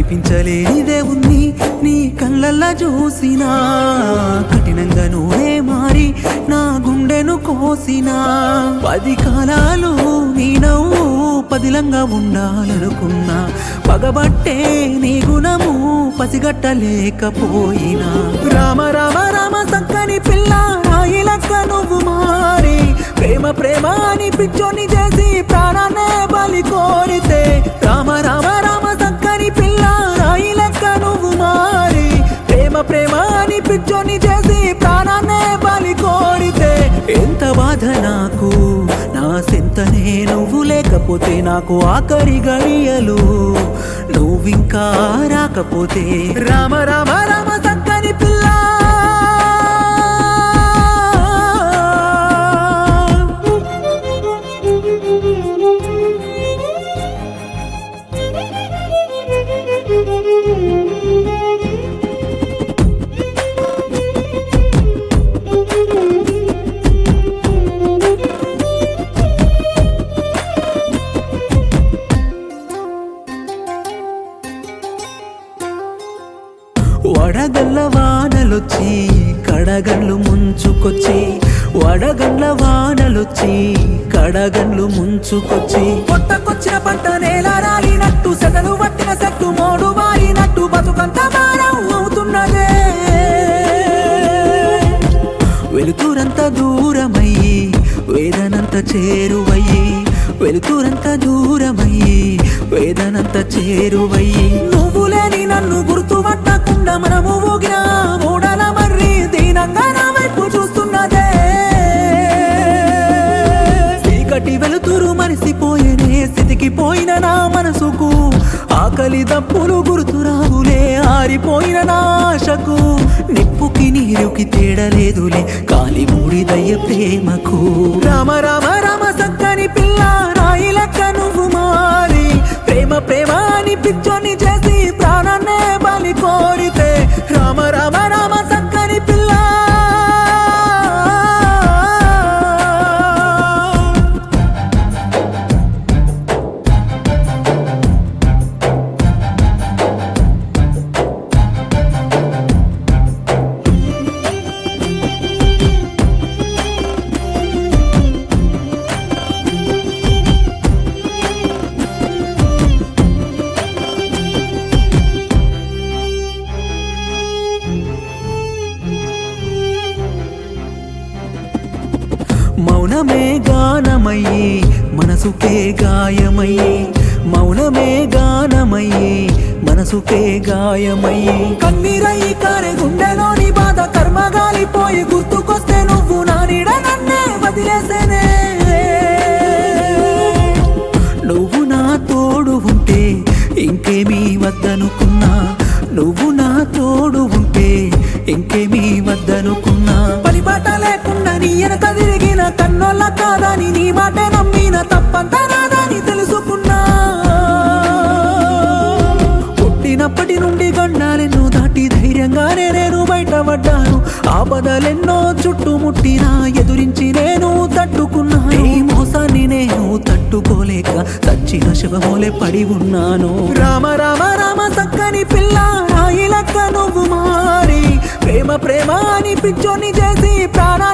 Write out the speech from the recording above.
కనిపించలేనిదే ఉంది నీ కళ్ళల్లా చూసినా కఠినంగా నువ్వే మారి నా గుండెను కోసినా పది కాలాలు నీ నవ్వు పదిలంగా ఉండాలనుకున్నా పగబట్టే నీ గుణము పసిగట్టలేకపోయినా రామ రామ రామ సక్కని పిల్ల రాయి లెక్క నువ్వు మారి ప్రేమ ప్రేమ అని పిచ్చోని చేసి ప్రాణాన్నే బలి కోరితే రామ రామ రామ సక్కని పిల్ల రాయి లెక్క నువ్వు మారి ప్రేమ ప్రేమ అని పిచ్చోని చేసి ప్రాణాన్నే బలి కోరితే ఎంత బాధ నాకు నా సింతనే నువ్వు లేకపోతే నాకు ఆఖరి గడియలు నువ్వింకా రాకపోతే రామ రామ రామ సక్కని పిల్ల వడగళ్ళ వానలొచ్చి కడగళ్ళు ముంచుకొచ్చి వడగళ్ళ వానలొచ్చి కడగళ్ళు ముంచుకొచ్చి పొట్టకొచ్చిన పంట నేల రాలినట్టు సెగలు పట్టిన సెట్టు మోడు మారినట్టు బతుకంత భారం అవుతున్నదే వెలుతురంత దూరమయ్యి వేదనంత చేరువయ్యి వెలుతురంత దూరమయ్యి వేదనంత చేరువయ్యి నువ్వు లేని నన్ను గుర్తుపట్టకుండా మనము ఊగిన మూడల మర్రి దీనంగా నా వైపు చూస్తున్నదే చీకటి వెలుతురు మరిసిపోయేనే స్థితికి పోయిన నా మనసుకు ఆకలి దప్పులు గుర్తురావులే ఆరిపోయిన నా ఆశకు నిప్పుకి నీరుకి తేడలేదులే కాలి మూడిదయ్య ప్రేమకు రామ రామ రామ సక్కని పిల్ల రాయి లెక్క నువ్వు మారి ప్రేమ ప్రేమ అని పిచ్చోని చేసి ప్రాణాన్నే బలి కోరితే రామ రామ రామ సక్కని పిల్ల మౌనమే గానమయ్యి మనసుకే గాయమయ్యి మౌనమే గానమయ్యి మనసుకే గాయమయ్యి కన్నీరయ్యి కారే గుండెలోని బాధ కర్మగాలిపోయి గుర్తుకొస్తే నువ్వు నా నీడ నన్నే వదిలేసేనే నువ్వు నా తోడు ఉంటే ఇంకేమీ వద్దనుకున్నా నువ్వు నా తోడు ఉంటే ఇంకేమీ వద్దనుకున్నా పనిపాట లేకుండా నీ వెనక తిరిగిన కన్నోళ్ళ కాదని నీ మాటే నమ్మిన తప్పంతా నాదని తెలుసుకున్నా పుట్టినప్పటి నుండి గండాలెన్నో దాటి ధైర్యంగానే నేను బయటపడ్డాను ఆపదలెన్నో చుట్టుముట్టినా ఎదురించి నేను తట్టుకున్నా ఈ మోసాన్ని నేను తట్టుకోలేక చచ్చిన శివమోలే పడి ఉన్నాను రామ రామ రామ సక్కని పిల్ల రాయి లెక్క నువ్వు మారి ప్రేమ ప్రేమ అని పిచ్చోని చేసి ప్రాణ